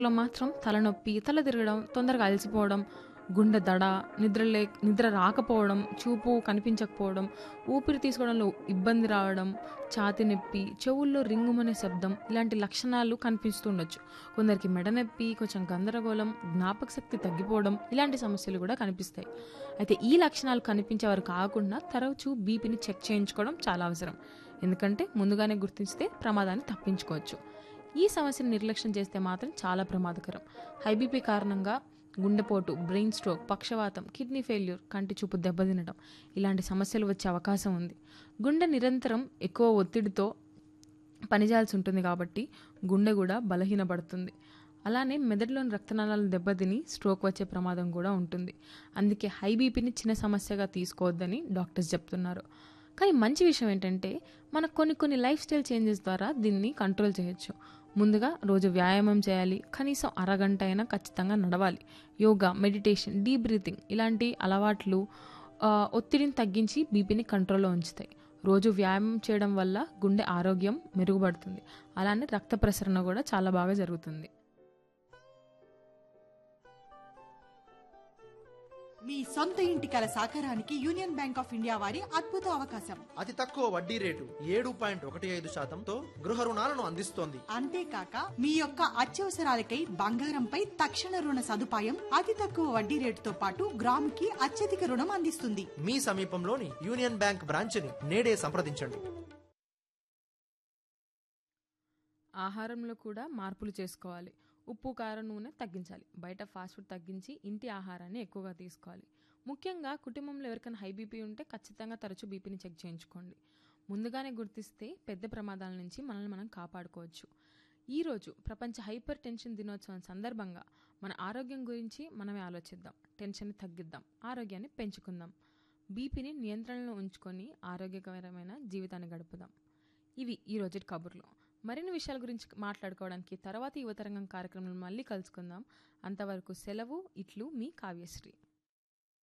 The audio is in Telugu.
లో మాత్రం తలనొప్పి, తల తిరగడం, తొందరగా అలసిపోవడం, గుండె దడ, నిద్ర లే నిద్ర రాకపోవడం, చూపు కనిపించకపోవడం, ఊపిరి తీసుకోవడంలో ఇబ్బంది రావడం, ఛాతీ నొప్పి, చెవుల్లో రింగుమనే శబ్దం ఇలాంటి లక్షణాలు కనిపిస్తూ ఉండొచ్చు. కొందరికి మెడ నొప్పి, కొంచెం గందరగోళం, జ్ఞాపక శక్తి తగ్గిపోవడం ఇలాంటి సమస్యలు కూడా కనిపిస్తాయి. అయితే ఈ లక్షణాలు కనిపించేవారు కాకుండా తరచూ బీపీని చెక్ చేయించుకోవడం చాలా అవసరం. ఎందుకంటే ముందుగానే గుర్తించితే ప్రమాదాన్ని తప్పించుకోవచ్చు. ఈ సమస్యను నిర్లక్ష్యం చేస్తే మాత్రం చాలా ప్రమాదకరం. హై బీపీ కారణంగా గుండెపోటు, బ్రెయిన్ స్ట్రోక్, పక్షవాతం, కిడ్నీ ఫెయిల్యూర్, కంటి చూపు దెబ్బతినడం ఇలాంటి సమస్యలు వచ్చే అవకాశం ఉంది. గుండె నిరంతరం ఎక్కువ ఒత్తిడితో పనిచేయాల్సి ఉంటుంది కాబట్టి గుండె కూడా బలహీనపడుతుంది. అలానే మెదడులోని రక్తనాళాలు దెబ్బతిని స్ట్రోక్ వచ్చే ప్రమాదం కూడా ఉంటుంది. అందుకే హై బీపీని చిన్న సమస్యగా తీసుకోవద్దని డాక్టర్స్ చెప్తున్నారు. కానీ మంచి విషయం ఏంటంటే మనకు కొన్ని కొన్ని లైఫ్ స్టైల్ చేంజెస్ ద్వారా దీన్ని కంట్రోల్ చేయొచ్చు. ముందుగా రోజు వ్యాయామం చేయాలి. కనీసం అరగంట అయినా ఖచ్చితంగా నడవాలి. యోగా, మెడిటేషన్, డీప్ బ్రీతింగ్ ఇలాంటి అలవాట్లు ఆహ్, ఒత్తిడిని తగ్గించి బీపీని కంట్రోల్‌లో ఉంచుతాయి. రోజు వ్యాయామం చేయడం వల్ల గుండె ఆరోగ్యం మెరుగుపడుతుంది. అలానే రక్త ప్రసరణ కూడా చాలా బాగా జరుగుతుంది. మీ సొంత ఇంటి కల సాకారానికి యూనియన్ బ్యాంక్ ఆఫ్ ఇండియా వారి అద్భుత అవకాశం అతి తక్కువ వడ్డీ రేటు ఏడు పాయింట్ ఒకటి ఐదు శాతంతో గృహ రుణాలను అందిస్తోంది అంతేకాక మీ యొక్క అత్యవసరాలకై బంగారంపై తక్షణ రుణ సదుపాయం అతి తక్కువ వడ్డీ రేటుతో పాటు గ్రాముకి అత్యధిక రుణం అందిస్తుంది మీ సమీపంలోని యూనియన్ బ్యాంక్ బ్రాంచ్ని నేడే సంప్రదించండి ఆహారంలో కూడా మార్పులు చేసుకోవాలి. ఉప్పు, కారం, నూనె తగ్గించాలి. బయట ఫాస్ట్ ఫుడ్ తగ్గించి ఇంటి ఆహారాన్ని ఎక్కువగా తీసుకోవాలి. ముఖ్యంగా కుటుంబంలో ఎవరికైనా హై బీపీ ఉంటే ఖచ్చితంగా తరచూ బీపీని చెక్ చేయించుకోండి. ముందుగానే గుర్తిస్తే పెద్ద ప్రమాదాల నుంచి మనల్ని మనం కాపాడుకోవచ్చు. ఈరోజు ప్రపంచ హైపర్ టెన్షన్ దినోత్సవం సందర్భంగా మన ఆరోగ్యం గురించి మనమే ఆలోచిద్దాం. టెన్షన్‌ని తగ్గిద్దాం. ఆరోగ్యాన్ని పెంచుకుందాం. బీపీని నియంత్రణలో ఉంచుకొని ఆరోగ్యకరమైన జీవితాన్ని గడుపుదాం. ఇవి ఈ రోజుటి కబుర్లు. మరిన్ని విషయాల గురించి మాట్లాడుకోవడానికి తర్వాతి యువతరంగం కార్యక్రమంలో మళ్ళీ కలుసుకుందాం. అంతవరకు సెలవు. ఇట్లు మీ కావ్యశ్రీ.